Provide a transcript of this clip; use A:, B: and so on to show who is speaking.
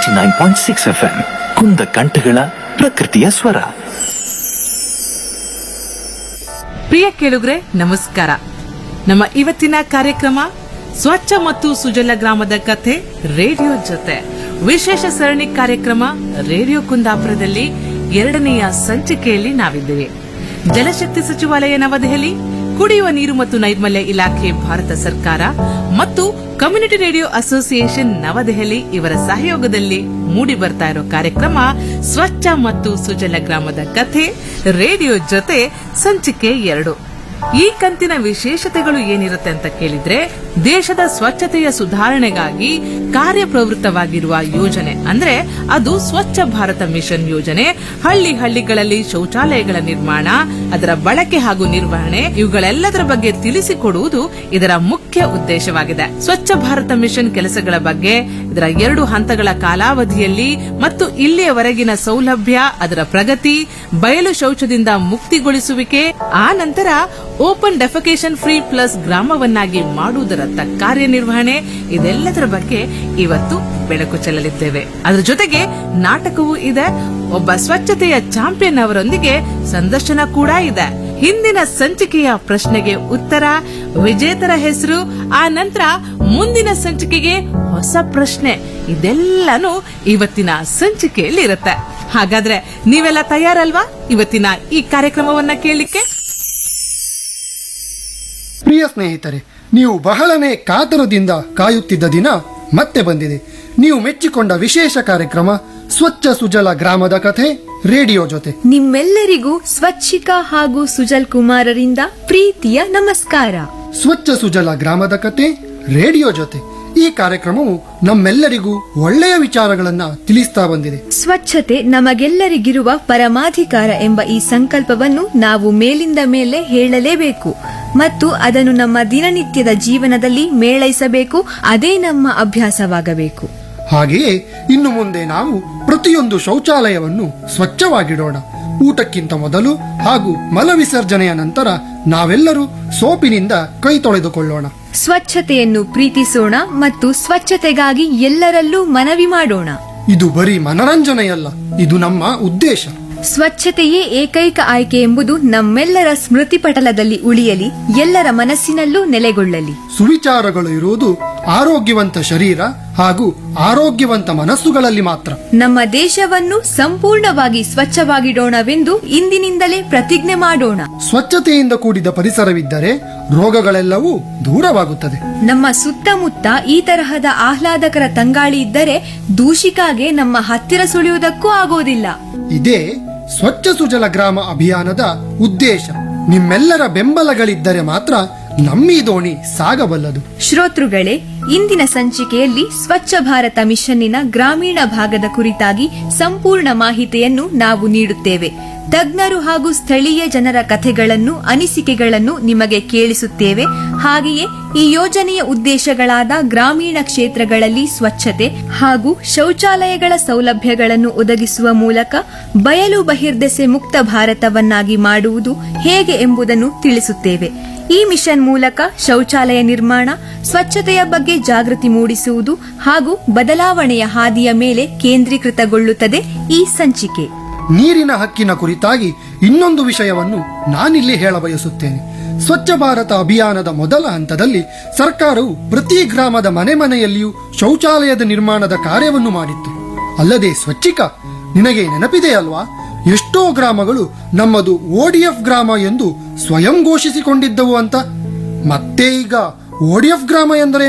A: ninety nine point six F M ಕುಂದ ಕಂಠಗಳ ಪ್ರಕೃತಿಯ ಸ್ವರ
B: ಪ್ರಿಯ ಕೇಳುಗ್ರೆ ನಮಸ್ಕಾರ ನಮ್ಮ ಇವತ್ತಿನ ಕಾರ್ಯಕ್ರಮ ಸ್ವಚ್ಛ ಮತ್ತು ಸುಜಲ ಗ್ರಾಮದ ಕಥೆ ರೇಡಿಯೋ ಜೊತೆ ವಿಶೇಷ ಸರಣಿ ಕಾರ್ಯಕ್ರಮ ರೇಡಿಯೋ ಕುಂದಾಪುರದಲ್ಲಿ ಎರಡನೆಯ ಸಂಚಿಕೆಯಲ್ಲಿ ನಾವಿದ್ದೇವೆ ಜಲಶಕ್ತಿ ಸಚಿವಾಲಯ ನವದೆಹಲಿ ಕುಡಿಯುವ ನೀರು ಮತ್ತು ನೈರ್ಮಲ್ಯ ಇಲಾಖೆ ಭಾರತ ಸರ್ಕಾರ ಮತ್ತು ಕಮ್ಯುನಿಟಿ ರೇಡಿಯೋ ಅಸೋಸಿಯೇಷನ್ ನವದೆಹಲಿ ಇವರ ಸಹಯೋಗದಲ್ಲಿ ಮೂಡಿ ಬರ್ತಾ ಇರೋ ಕಾರ್ಯಕ್ರಮ ಸ್ವಚ್ಛ ಮತ್ತು ಸುಜಲ ಗ್ರಾಮದ ಕಥೆ ರೇಡಿಯೋ ಜೊತೆ ಸಂಚಿಕೆ ಎರಡು ಈ ಕಂತಿನ ವಿಶೇಷತೆಗಳು ಏನಿರುತ್ತೆ ಅಂತ ಕೇಳಿದ್ರೆ ದೇಶದ ಸ್ವಚ್ಛತೆಯ ಸುಧಾರಣೆಗಾಗಿ ಕಾರ್ಯಪ್ರವೃತ್ತವಾಗಿರುವ ಯೋಜನೆ ಅಂದ್ರೆ ಅದು ಸ್ವಚ್ಛ ಭಾರತ ಮಿಷನ್ ಯೋಜನೆ ಹಳ್ಳಿ ಹಳ್ಳಿಗಳಲ್ಲಿ ಶೌಚಾಲಯಗಳ ನಿರ್ಮಾಣ ಅದರ ಬಳಕೆ ಹಾಗೂ ನಿರ್ವಹಣೆ ಇವುಗಳೆಲ್ಲದರ ಬಗ್ಗೆ ತಿಳಿಸಿಕೊಡುವುದು ಇದರ ಮುಖ್ಯ ಉದ್ದೇಶವಾಗಿದೆ ಸ್ವಚ್ಛ ಭಾರತ ಮಿಷನ್ ಕೆಲಸಗಳ ಬಗ್ಗೆ ಇದರ ಎರಡು ಹಂತಗಳ ಕಾಲಾವಧಿಯಲ್ಲಿ ಮತ್ತು ಇಲ್ಲಿಯವರೆಗಿನ ಸೌಲಭ್ಯ ಅದರ ಪ್ರಗತಿ ಬಯಲು ಶೌಚದಿಂದ ಮುಕ್ತಿಗೊಳಿಸುವಿಕೆ ಆ ನಂತರ ಓಪನ್ ಡೆಫಿಕೇಶನ್ ಫ್ರೀ ಪ್ಲಸ್ ಗ್ರಾಮವನ್ನಾಗಿ ಮಾಡುವುದರತ್ತ ಕಾರ್ಯನಿರ್ವಹಣೆ ಇದೆಲ್ಲದರ ಬಗ್ಗೆ ಇವತ್ತು ಬೆಳಕು ಚೆಲ್ಲಲಿದ್ದೇವೆ ಅದರ ಜೊತೆಗೆ ನಾಟಕವೂ ಇದೆ ಒಬ್ಬ ಸ್ವಚ್ಛತೆಯ ಚಾಂಪಿಯನ್ ಅವರೊಂದಿಗೆ ಸಂದರ್ಶನ ಕೂಡ ಇದೆ ಹಿಂದಿನ ಸಂಚಿಕೆಯ ಪ್ರಶ್ನೆಗೆ ಉತ್ತರ ವಿಜೇತರ ಹೆಸರು ಆ ನಂತರ ಮುಂದಿನ ಸಂಚಿಕೆಗೆ ಹೊಸ ಪ್ರಶ್ನೆ ಇದೆಲ್ಲನೂ ಇವತ್ತಿನ ಸಂಚಿಕೆಯಲ್ಲಿ ಇರುತ್ತೆ ಹಾಗಾದ್ರೆ ನೀವೆಲ್ಲ ತಯಾರಲ್ವಾ ಇವತ್ತಿನ ಈ ಕಾರ್ಯಕ್ರಮವನ್ನ ಕೇಳಲಿಕ್ಕೆ
C: ಪ್ರಿಯ ಸ್ನೇಹಿತರೆ ನೀವು ಬಹಳನೇ ಕಾತರದಿಂದ ಕಾಯುತ್ತಿದ್ದ ದಿನ ಮತ್ತೆ ಬಂದಿದೆ ನೀವು ಮೆಚ್ಚಿಕೊಂಡ ವಿಶೇಷ ಕಾರ್ಯಕ್ರಮ ಸ್ವಚ್ಛ ಸುಜಲ ಗ್ರಾಮದ ಕಥೆ ರೇಡಿಯೋ ಜೊತೆ
D: ನಿಮ್ಮೆಲ್ಲರಿಗೂ ಸ್ವಚ್ಛಿಕಾ ಹಾಗೂ ಸುಜಲ್ ಕುಮಾರರಿಂದ ಪ್ರೀತಿಯ ನಮಸ್ಕಾರ
C: ಸ್ವಚ್ಛ ಸುಜಲ ಗ್ರಾಮದ ಕಥೆ ರೇಡಿಯೋ ಜೊತೆ ಈ ಕಾರ್ಯಕ್ರಮವು ನಮ್ಮೆಲ್ಲರಿಗೂ ಒಳ್ಳೆಯ ವಿಚಾರಗಳನ್ನ ತಿಳಿಸ್ತಾ ಬಂದಿದೆ
D: ಸ್ವಚ್ಛತೆ ನಮಗೆಲ್ಲರಿಗಿರುವ ಪರಮಾಧಿಕಾರ ಎಂಬ ಈ ಸಂಕಲ್ಪವನ್ನು ನಾವು ಮೇಲಿಂದ ಮೇಲೆ ಹೇಳಲೇಬೇಕು ಮತ್ತು ಅದನ್ನು ನಮ್ಮ ದಿನನಿತ್ಯದ ಜೀವನದಲ್ಲಿ ಮೇಳೈಸಬೇಕು ಅದೇ ನಮ್ಮ ಅಭ್ಯಾಸವಾಗಬೇಕು
C: ಹಾಗೆಯೇ ಇನ್ನು ಮುಂದೆ ನಾವು ಪ್ರತಿಯೊಂದು ಶೌಚಾಲಯವನ್ನು ಸ್ವಚ್ಛವಾಗಿಡೋಣ ಊಟಕ್ಕಿಂತ ಮೊದಲು ಹಾಗೂ ಮಲ ವಿಸರ್ಜನೆಯ ನಂತರ ನಾವೆಲ್ಲರೂ ಸೋಪಿನಿಂದ ಕೈ ತೊಳೆದುಕೊಳ್ಳೋಣ
D: ಸ್ವಚ್ಛತೆಯನ್ನು ಪ್ರೀತಿಸೋಣ ಮತ್ತು ಸ್ವಚ್ಛತೆಗಾಗಿ ಎಲ್ಲರಲ್ಲೂ ಮನವಿ ಮಾಡೋಣ
C: ಇದು ಬರೀ ಮನರಂಜನೆಯಲ್ಲ ಇದು ನಮ್ಮ ಉದ್ದೇಶ
D: ಸ್ವಚ್ಛತೆಯೇ ಏಕೈಕ ಆಯ್ಕೆ ಎಂಬುದು ನಮ್ಮೆಲ್ಲರ ಸ್ಮೃತಿ ಪಟಲದಲ್ಲಿ ಉಳಿಯಲಿ ಎಲ್ಲರ ಮನಸ್ಸಿನಲ್ಲೂ ನೆಲೆಗೊಳ್ಳಲಿ
C: ಸುವಿಚಾರಗಳು ಇರುವುದು ಆರೋಗ್ಯವಂತ ಶರೀರ ಹಾಗೂ ಆರೋಗ್ಯವಂತ ಮನಸ್ಸುಗಳಲ್ಲಿ ಮಾತ್ರ
D: ನಮ್ಮ ದೇಶವನ್ನು ಸಂಪೂರ್ಣವಾಗಿ ಸ್ವಚ್ಛವಾಗಿಡೋಣವೆಂದು ಇಂದಿನಿಂದಲೇ ಪ್ರತಿಜ್ಞೆ ಮಾಡೋಣ
C: ಸ್ವಚ್ಛತೆಯಿಂದ ಕೂಡಿದ ಪರಿಸರವಿದ್ದರೆ ರೋಗಗಳೆಲ್ಲವೂ ದೂರವಾಗುತ್ತದೆ
D: ನಮ್ಮ ಸುತ್ತಮುತ್ತ ಈ ತರಹದ ಆಹ್ಲಾದಕರ ತಂಗಾಳಿ ಇದ್ದರೆ ದೂಷಿಕಾಗೆ ನಮ್ಮ ಹತ್ತಿರ ಸುಳಿಯುವುದಕ್ಕೂ ಆಗೋದಿಲ್ಲ
C: ಇದೇ ಸ್ವಚ್ಛ ಸುಜಲ ಗ್ರಾಮ ಅಭಿಯಾನದ ಉದ್ದೇಶ ನಿಮ್ಮೆಲ್ಲರ ಬೆಂಬಲಗಳಿದ್ದರೆ ಮಾತ್ರ ನಮ್ಮೀ ದೋಣಿ ಸಾಗಬಲ್ಲದು
D: ಶ್ರೋತೃಗಳೇ ಇಂದಿನ ಸಂಚಿಕೆಯಲ್ಲಿ ಸ್ವಚ್ಛ ಭಾರತ ಮಿಷನ್ನಿನ ಗ್ರಾಮೀಣ ಭಾಗದ ಕುರಿತಾಗಿ ಸಂಪೂರ್ಣ ಮಾಹಿತಿಯನ್ನು ನಾವು ನೀಡುತ್ತೇವೆ ತಜ್ಞರು ಹಾಗೂ ಸ್ಥಳೀಯ ಜನರ ಕಥೆಗಳನ್ನು ಅನಿಸಿಕೆಗಳನ್ನು ನಿಮಗೆ ಕೇಳಿಸುತ್ತೇವೆ ಹಾಗೆಯೇ ಈ ಯೋಜನೆಯ ಉದ್ದೇಶಗಳಾದ ಗ್ರಾಮೀಣ ಕ್ಷೇತ್ರಗಳಲ್ಲಿ ಸ್ವಚ್ಛತೆ ಹಾಗೂ ಶೌಚಾಲಯಗಳ ಸೌಲಭ್ಯಗಳನ್ನು ಒದಗಿಸುವ ಮೂಲಕ ಬಯಲು ಬಹಿರ್ದೆಸೆ ಮುಕ್ತ ಭಾರತವನ್ನಾಗಿ ಮಾಡುವುದು ಹೇಗೆ ಎಂಬುದನ್ನು ತಿಳಿಸುತ್ತೇವೆ ಈ ಮಿಷನ್ ಮೂಲಕ ಶೌಚಾಲಯ ನಿರ್ಮಾಣ ಸ್ವಚ್ಛತೆಯ ಬಗ್ಗೆ ಜಾಗೃತಿ ಮೂಡಿಸುವುದು ಹಾಗೂ ಬದಲಾವಣೆಯ ಹಾದಿಯ ಮೇಲೆ ಕೇಂದ್ರೀಕೃತಗೊಳ್ಳುತ್ತದೆ ಈ ಸಂಚಿಕೆ
C: ನೀರಿನ ಹಕ್ಕಿನ ಕುರಿತಾಗಿ ಇನ್ನೊಂದು ವಿಷಯವನ್ನು ನಾನಿಲ್ಲಿ ಹೇಳಬಯಸುತ್ತೇನೆ ಸ್ವಚ್ಛ ಭಾರತ ಅಭಿಯಾನದ ಮೊದಲ ಹಂತದಲ್ಲಿ ಸರ್ಕಾರವು ಪ್ರತಿ ಗ್ರಾಮದ ಮನೆ ಮನೆಯಲ್ಲಿಯೂ ಶೌಚಾಲಯದ ನಿರ್ಮಾಣದ ಕಾರ್ಯವನ್ನು ಮಾಡಿತ್ತು ಅಲ್ಲದೆ ಸ್ವಚ್ಛಿಕ ನಿನಗೆ ನೆನಪಿದೆಯಲ್ವಾ ಎಷ್ಟೋ ಗ್ರಾಮಗಳು ನಮ್ಮದು ಓಡಿಎಫ್ ಗ್ರಾಮ ಎಂದು ಸ್ವಯಂ ಘೋಷಿಸಿಕೊಂಡಿದ್ದವು ಅಂತ ಮತ್ತೆ ಈಗ ಓಡಿಎಫ್ ಗ್ರಾಮ ಎಂದರೆ